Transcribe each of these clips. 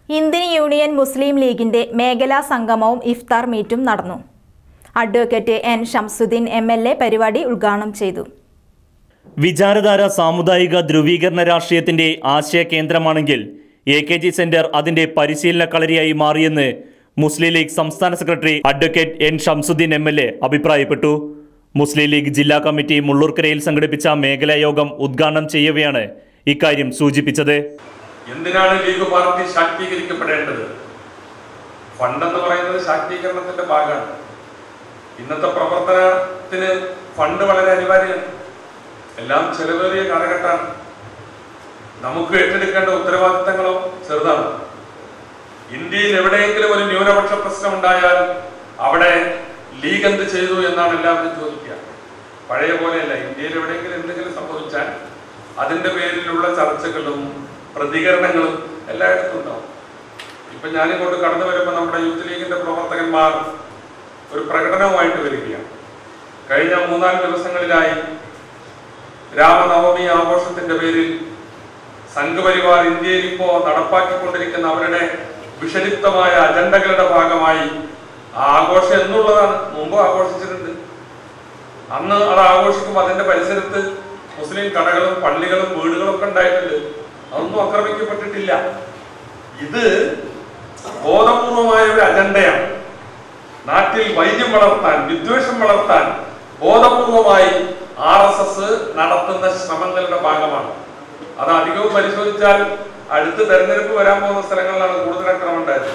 Indian union മുസ്ലിം ലീഗിന്റെ മേഖലാ സംഗമവും ഇഫ്താർ മീറ്റും നടന്നു advocate N Shamsudheen M L A പരിപാടി ഉദ്ഘാടനം ചെയ്തു വിചാരധാര സാമുദായിക ധ്രുവീകരണ രാഷ്ട്രീയത്തിന്റെ ആശയ കേന്ദ്രമാണെങ്കിൽ എ കെ ജി സെന്റർ അതിന്റെ പരിശീലന കളരിയായി മാറിയെന്ന് മുസ്ലിം ലീഗ് സംസ്ഥാന secretary advocate N Shamsudheen M L A അഭിപ്രായപ്പെട്ടു മുസ്ലിം ലീഗ് ജില്ലാ കമ്മിറ്റി മുള്ളൂർക്കരയിൽ സംഘടിപ്പിച്ച മേഖലാ യോഗം ഉദ്ഘാടനം ചെയ്യവെയാണ് ഇക്കാര്യം സൂചിപ്പിച്ചത് എന്തിനാണ് ലീഗ് പാർട്ടി ശാക്തീകരിക്കപ്പെടേണ്ടത് ഫണ്ടെന്ന് പറയുന്നത് ശാക്തീകരണത്തിന്റെ ഭാഗമാണ് ഇന്നത്തെ പ്രവർത്തനത്തിന് ഫണ്ട് വളരെ അനിവാര്യമാണ് എല്ലാം ചെലവേറിയ കാലഘട്ടമാണ് നമുക്ക് ഏറ്റെടുക്കേണ്ട ഉത്തരവാദിത്തങ്ങളോ ചെറുതാണ് ഇന്ത്യയിൽ എവിടെയെങ്കിലും ഒരു ന്യൂനപക്ഷ പ്രശ്നം ഉണ്ടായാൽ അവിടെ ലീഗ് എന്ത് ചെയ്തു എന്നാണ് എല്ലാവരും ചോദിക്കുക പഴയ പോലെയല്ല ഇന്ത്യയിൽ എവിടെയെങ്കിലും എന്തെങ്കിലും സംഭവിച്ചാൽ അതിന്റെ പേരിലുള്ള ചർച്ചകളും പ്രതികരണങ്ങളും എല്ലായിടത്തും ഉണ്ടാവും ഇപ്പൊ ഞാനിങ്ങോട്ട് കടന്നു വരുമ്പോൾ നമ്മുടെ യൂത്ത് ലീഗിന്റെ പ്രവർത്തകന്മാർ ഒരു പ്രകടനവുമായിട്ട് വരികയാണ് കഴിഞ്ഞ മൂന്നാല് ദിവസങ്ങളിലായി രാമനവമി ആഘോഷത്തിന്റെ പേരിൽ സംഘപരിവാർ ഇന്ത്യയിൽ ഇപ്പോ നടപ്പാക്കിക്കൊണ്ടിരിക്കുന്ന അവരുടെ വിഷലിപ്തമായ അജണ്ടകളുടെ ഭാഗമായി ആ ആഘോഷം എന്നുള്ളതാണ് മുമ്പ് ആഘോഷിച്ചിട്ടുണ്ട് അന്ന് അത് ആഘോഷിക്കുമ്പോൾ അതിന്റെ പരിസരത്ത് മുസ്ലിം കടകളും പള്ളികളും വീടുകളും ഒക്കെ ഉണ്ടായിട്ടുണ്ട് അതൊന്നും ആക്രമിക്കപ്പെട്ടിട്ടില്ല ഇത് ബോധപൂർവമായ ഒരു അജണ്ടയാണ് നാട്ടിൽ വൈദ്യം വളർത്താൻ വിദ്വേഷം വളർത്താൻ ബോധപൂർവമായി ആർ എസ് എസ് നടത്തുന്ന ശ്രമങ്ങളുടെ ഭാഗമാണ് അത് അധികവും പരിശോധിച്ചാൽ അടുത്ത തെരഞ്ഞെടുപ്പ് വരാൻ പോകുന്ന സ്ഥലങ്ങളിലാണ് കൂടുതൽ അക്രമം ഉണ്ടായത്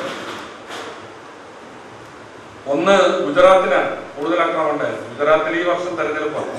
ഒന്ന് ഗുജറാത്തിലാണ് കൂടുതൽ അക്രമം ഉണ്ടായത് ഗുജറാത്തിൽ ഈ വർഷം തെരഞ്ഞെടുപ്പാണ്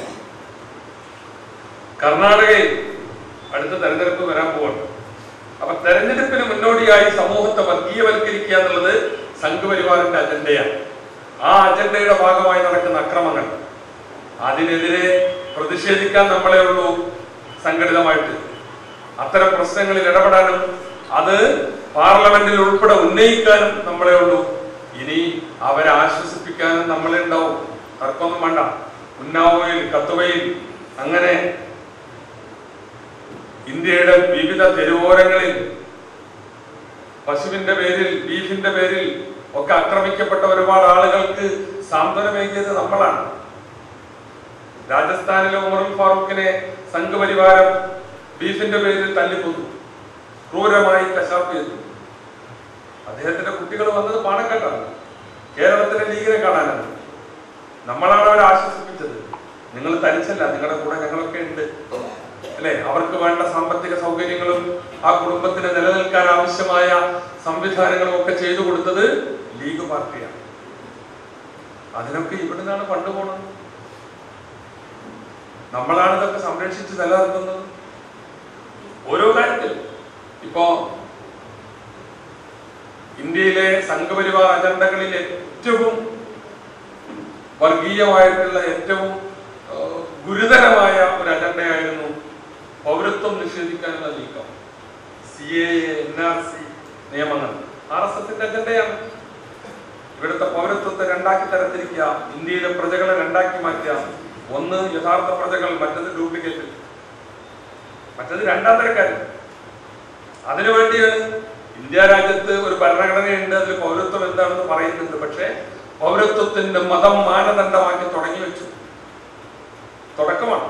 കർണാടകയിൽ അടുത്ത തെരഞ്ഞെടുപ്പ് വരാൻ പോവാണ് അപ്പൊ തെരഞ്ഞെടുപ്പിന് മുന്നോടിയായി സമൂഹത്തെ വർഗീയവൽക്കരിക്കുക എന്നുള്ളത് സംഘപരിവാറിന്റെ അജണ്ടയാണ് ആ അജണ്ടയുടെ ഭാഗമായി നടക്കുന്ന അക്രമങ്ങൾ അതിനെതിരെ പ്രതിഷേധിക്കാൻ നമ്മളെ ഉള്ളൂ സംഘടിതമായിട്ട് അത്തരം പ്രശ്നങ്ങളിൽ ഇടപെടാനും അത് പാർലമെന്റിൽ ഉൾപ്പെടെ ഉന്നയിക്കാനും നമ്മളെ ഉള്ളൂ ഇനി അവരെ ആശ്വസിപ്പിക്കാനും നമ്മളെ ഉണ്ടാവും തർക്കമൊന്നും വേണ്ട ഉന്നാവയിൽ കത്തുവയിൽ അങ്ങനെ ഇന്ത്യയുടെ വിവിധ തെരുവോരങ്ങളിൽ പശുവിന്റെ പേരിൽ ബീഫിന്റെ പേരിൽ ഒക്കെ ആക്രമിക്കപ്പെട്ട ഒരുപാട് ആളുകൾക്ക് സാന്ത്വനമേകിയത് നമ്മളാണ് രാജസ്ഥാനിലെ ഉമറുൽ ഫാറൂഖിനെ സംഘപരിവാരം ബീഫിന്റെ പേരിൽ തല്ലിക്കൊന്നു ക്രൂരമായി കശാപ്പ് ചെയ്തു അദ്ദേഹത്തിന്റെ കുട്ടികൾ വന്നത് പാണക്കെട്ടാണ് കേരളത്തിലെ ലീഗിനെ കാണാനാണ് നമ്മളാണ് അവരെ ആശ്വസിപ്പിച്ചത് നിങ്ങൾ തനിച്ചല്ല നിങ്ങളുടെ കൂടെ ഞങ്ങളൊക്കെ ഉണ്ട് അല്ലെ അവർക്ക് വേണ്ട സാമ്പത്തിക സൗകര്യങ്ങളും ആ കുടുംബത്തിന് നിലനിൽക്കാൻ ആവശ്യമായ സംവിധാനങ്ങളും ഒക്കെ ചെയ്തു കൊടുത്തത് ലീഗ് പാർട്ടിയാണ് അതിനൊക്കെ ഇവിടുന്നാണ് ഫണ്ട് പോണത് നമ്മളാണ് ഇതൊക്കെ സംരക്ഷിച്ച് നിലനിർത്തുന്നത് ഓരോ കാര്യത്തിലും ഇപ്പോ ഇന്ത്യയിലെ സംഘപരിവാർ അജണ്ടകളിൽ ഏറ്റവും വർഗീയമായിട്ടുള്ള ഏറ്റവും ആ, ഗുരുതരമായ ഒരു അജണ്ടയായിരുന്നു പൗരത്വം നിഷേധിക്കാനുള്ള നീക്കം C A N R C നിയമങ്ങൾ ആർ എസ് എസിന്റെ അജണ്ടയാണ് ഇവിടുത്തെ പൗരത്വത്തെ രണ്ടാക്കി തരത്തിരിക്കുക ഇന്ത്യയിലെ പ്രജകളെ രണ്ടാക്കി മാറ്റുക ഒന്ന് യഥാർത്ഥ പ്രജകൾ മറ്റത് ഡ്യൂപ്ലിക്കേറ്റ് മറ്റത് രണ്ടാം തരക്കാർ അതിനുവേണ്ടിയാണ് ഇന്ത്യ രാജ്യത്ത് ഒരു ഭരണഘടനയുണ്ട് അതിൽ പൗരത്വം എന്താണെന്ന് പറയുന്നുണ്ട് പക്ഷേ പൗരത്വത്തിന്റെ മതം മാനദണ്ഡമാക്കി തുടങ്ങി വെച്ചു തുടക്കമാണ്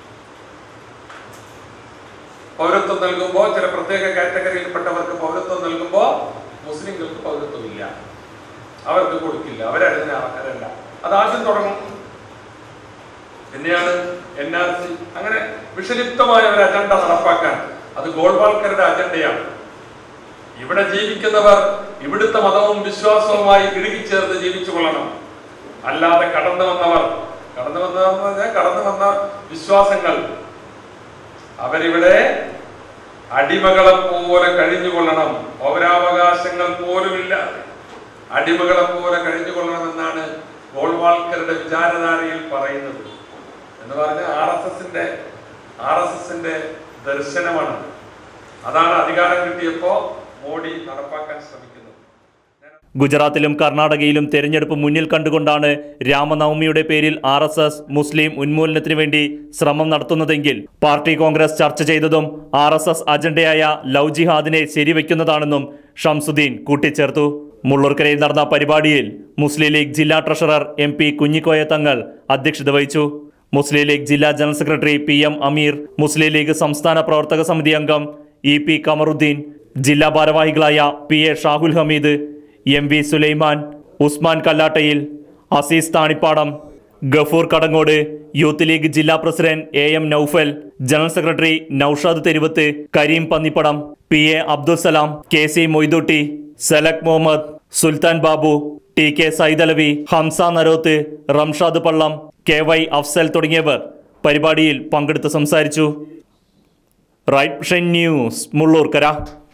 പൗരത്വം നൽകുമ്പോൾ ചില പ്രത്യേക കാറ്റഗറിയിൽപ്പെട്ടവർക്ക് പൗരത്വം നൽകുമ്പോൾ മുസ്ലിങ്ങൾക്ക് പൗരത്വം ഇല്ല അവർക്ക് കൊടുക്കില്ല അവരതിന് അർഹരല്ല അത് ആദ്യം തുടങ്ങും പിന്നെയാണ് എൻ ആർ സി അങ്ങനെ വിഷലിപ്തമായ ഒരു അജണ്ട നടപ്പാക്കാൻ അത് ഗോൾവാൾക്കറുടെ അജണ്ടയാണ് ഇവിടെ ജീവിക്കുന്നവർ ഇവിടുത്തെ മതവും വിശ്വാസവുമായി ഇഴുകിച്ചേർന്ന് ജീവിച്ചു കൊള്ളണം അല്ലാതെ കടന്നു വന്നവർ കടന്നു വന്നതെന്ന് പറഞ്ഞാൽ കടന്നു വന്ന വിശ്വാസങ്ങൾ അവരിവിടെ അടിമകളെ പോലെ കഴിഞ്ഞുകൊള്ളണം പൗരാവകാശങ്ങൾ പോലുമില്ലാതെ അടിമകളെ പോലെ കഴിഞ്ഞുകൊള്ളണമെന്നാണ് ഗോൾവാൾക്കറുടെ വിചാരധാരയിൽ പറയുന്നത് എന്ന് പറഞ്ഞാൽ ആർ എസ് എസിന്റെ ആർ എസ് എസിന്റെ ദർശനമാണ് അതാണ് അധികാരം കിട്ടിയപ്പോ മോഡി നടപ്പാക്കാൻ ശ്രമിക്കുന്നത് ഗുജറാത്തിലും കർണാടകയിലും തെരഞ്ഞെടുപ്പ് മുന്നിൽ കണ്ടുകൊണ്ടാണ് രാമനവമിയുടെ പേരിൽ ആർ എസ് എസ് മുസ്ലിം ഉന്മൂലനത്തിന് വേണ്ടി ശ്രമം നടത്തുന്നതെങ്കിൽ പാർട്ടി കോൺഗ്രസ് ചർച്ച ചെയ്തതും ആർ എസ് എസ് അജണ്ടയായ ലവ് ജിഹാദിനെ ശരിവെക്കുന്നതാണെന്നും ഷംസുദ്ദീൻ കൂട്ടിച്ചേർത്തു മുള്ളൂർക്കരയിൽ നടന്ന പരിപാടിയിൽ മുസ്ലിം ലീഗ് ജില്ലാ treasurer M P Kunhikoya Thangal അധ്യക്ഷത വഹിച്ചു മുസ്ലിം ലീഗ് ജില്ലാ general secretary P M Ameer Muslim League സംസ്ഥാന പ്രവർത്തക സമിതി അംഗം ഇ പി കമറുദ്ദീൻ ജില്ലാ ഭാരവാഹികളായ P A Shahul Hameed M V Sulaiman Usman കല്ലാട്ടയിൽ അസീസ് താണിപ്പാടം ഗഫൂർ കടങ്ങോട് യൂത്ത് ലീഗ് ജില്ലാ president A M Noufal general secretary Noushad Theruvath Kareem Pannippadam P A Abdul Salam K C Moidutty Salak Muhammad Sulthan Babu T K Saidalavi Hamza Naroth Ramshad Pallam K Y Afsal തുടങ്ങിയവർ പരിപാടിയിൽ പങ്കെടുത്ത് സംസാരിച്ചു റൈറ്റ് ന്യൂസ് മുള്ളൂർക്കര